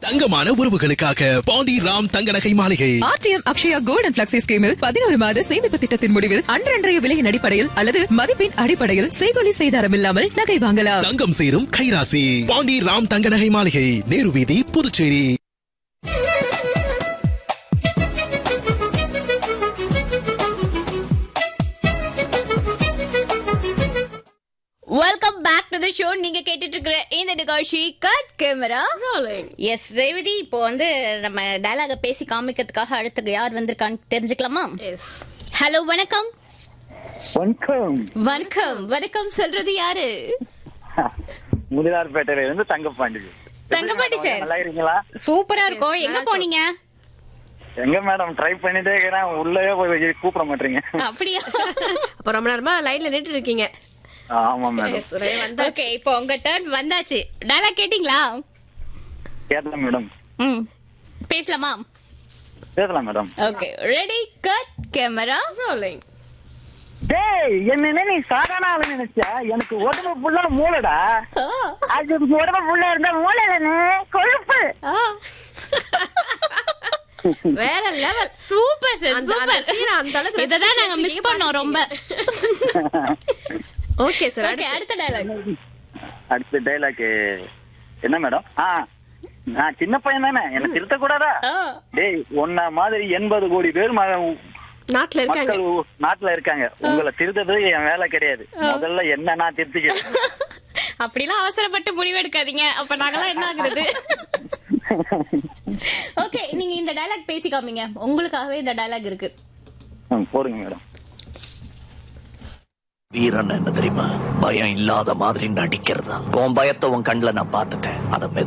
தங்கமான உறவுகளுக்காக பாண்டி ராம் தங்க நகை மாளிகை RTM Akshaya gold and flexi ஸ்கீமில் பதினோரு மாத சேமிப்பு திட்டத்தின் முடிவில் அன்றன்றைய விலையின் அடிப்படையில் அல்லது மதிப்பின் அடிப்படையில் செய்கொலி செய்தாரம் இல்லாமல் நகை வாங்கலாம் தங்கம் சேரும் கைராசி பாண்டி ராம் தங்க நகை மாளிகை நேரு வீதி Puducherry welcome back to the show நீங்க கேட்டுட்டு இருக்கிற இந்த நிகழ்ச்சி கட் கேமரா எஸ் ரேவதி இப்போ வந்து நம்ம டயலாக பேசி காமிக்கிறதுக்காக அடுத்து யார் வந்திருக்கான்னு தெரிஞ்சுக்கலாமா ஹலோ வணக்கம் வணக்கம் வணக்கம் வணக்கம் சொல்றது யாரு முதலார்பேட்டையில இருந்து தங்கப்பாண்டி தங்கப்பாண்டி சார். நல்லா இருக்கீங்களா சூப்பரா இருக்கும் எங்க போனீங்க எங்க மேடம் ட்ரை பண்ணிட்டே இருக்கிறேன் உள்ளே போய் கூப்பிட மாட்டீங்க அப்படியா அப்ப ரொம்ப நேரமா லைன்ல நின்று இருக்கீங்க ஆமா மேடம் ஓகே இப்போ உங்க டர்ன் வந்தாச்சு டயலாக் கேட்டிங்களா கேட்கலாம் மேடம் ம் பேசலாமா பேசலாம் madam okay ready cut camera டேய் என்ன நீ சாதாரண ஆளு நினைச்சா எனக்கு உடம்பு ஃபுல்லா மூளைடா அது உடம்பு ஃபுல்லா இருந்தா மூளை தானே கொழுப்பு வேற லெவல் சூப்பர் சார் அந்த- அந்த சூப்பர் scene அந்த அளவுக்கு இததான் நாங்க ரசிச்சு மிஸ் பண்ணோம் ரொம்ப ஓகே சார் ஓகே அடுத்த டயலாக் அடுத்த டைலாக் என்ன மேடம் ஆ நான் சின்ன பையன் தானே என்ன திருத்த கூடாதா டேய் உன்ன மாதிரி எண்பது கோடி பேர் ம- நாட்டுல இருக்காங்க மக்கள் ஊ- நாட்டுல இருக்காங்க உங்களை திருத்தது என் வேலை கிடையாது முதல்ல என்ன நான் திருத்திக்கிறேன் அப்படிலாம் அவசரப்பட்டு முடிவெடுக்காதீங்க அப்ப நாங்கெல்லாம் என்ன ஆகுறது ஓகே நீங்க இந்த டயலாக் பேசி காமிங்க உங்களுக்காகவே இந்த டயலாக் இருக்கு ம், போடுங்க மேடம் வீரன் என்ன தெரியுமா பயம் இல்லாத மாதிரி நடிக்கிறதா உன் பயத்தை உன் கண்ணுல நான் பார்த்துட்டேன் அதை